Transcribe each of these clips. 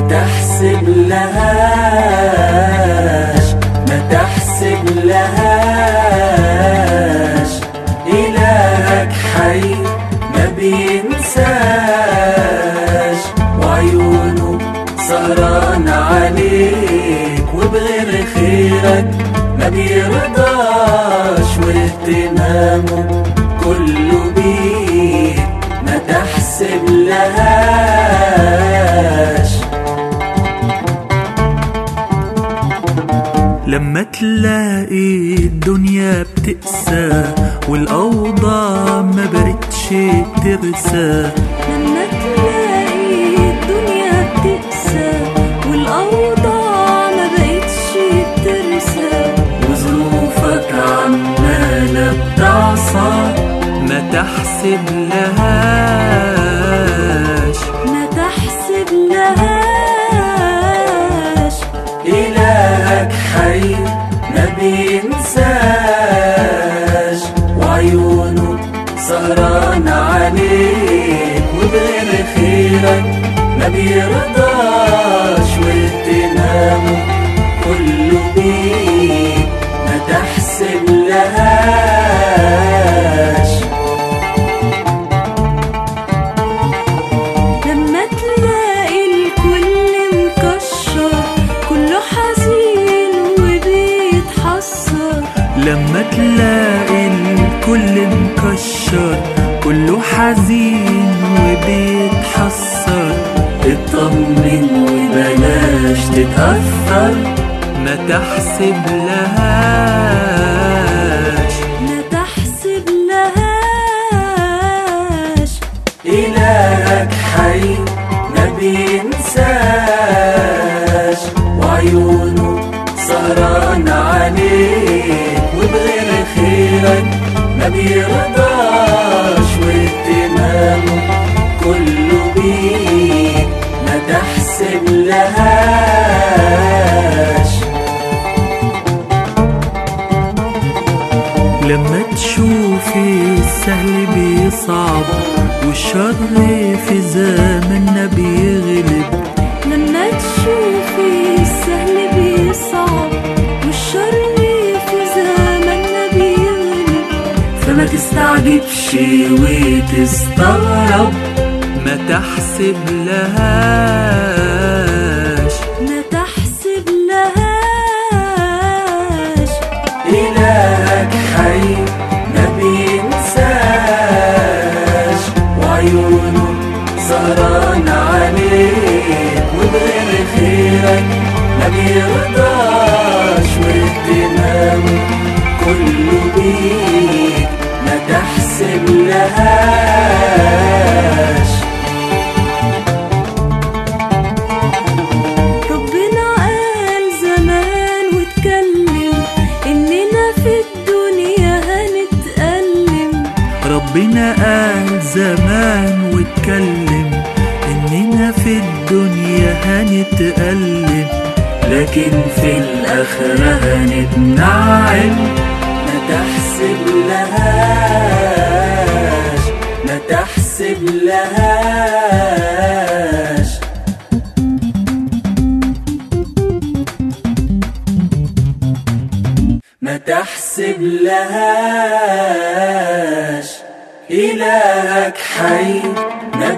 تحسب لهاش ما تحسب لهاش إلهك حي ما بينساش وعيونه سهران عليك وبغير خيرك ما بيرضاش واهتمامه كله بيك ما تحسب لهاش لما تلاقي الدنيا بتقسى والأوضاع ما بقتش ترسى لما تلاقي الدنيا بتقسى والأوضاع ما بقتش ترسى وظروفك عمالة بتعصى ما تحسب لهاش ما تحسب لهاش إلهك حي ما بينساش وعيونه سهران عليك وبغير خيرك ما بيرضاش واهتمامه كله بيك ما تحسب لهاش لما تلاقي الكل مكشر كله حزين وبيتحسر لما تلاقي الكل مكشر كله حزين وبيتحسر اطمن وبلاش تتأثر ما تحسب لهاش ما تحسب لهاش إلهك حي ما بينساش وعيونه سهران عليك وبغير خيرك ما بيرضاش واهتمامه كله بيك ما تحسب لهاش لما تشوفي السهل بيصعب والشر في زماننا بيغلب لما تشوفي السهل بيصعب والشر في زماننا بيغلب فما تستعجبش وتستغرب ما تحسب لهاش ما تحسب لهاش إلهك حي ما بينساش وعيونه سهران عليك وبغير خيرك ما بيرضاش واهتمامه كله بيك ما تحسب لهاش ربنا قال زمان واتكلم إننا في الدنيا هنتألم ربنا قال زمان واتكلم اننا في الدنيا هنتألم لكن في الآخرة هنتنعم ما تحسب لهاش ما تحسب لهاش ما تحسب لهاش إلهك حي ما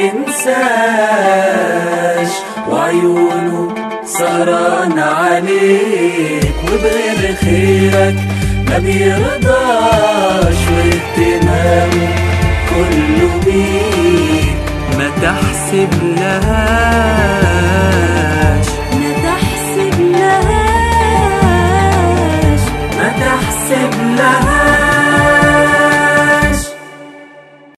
بينساش وعيونه سهران عليك وبغير خيرك ما بيرضاش واهتمامه كله بيك ما تحسب لهاش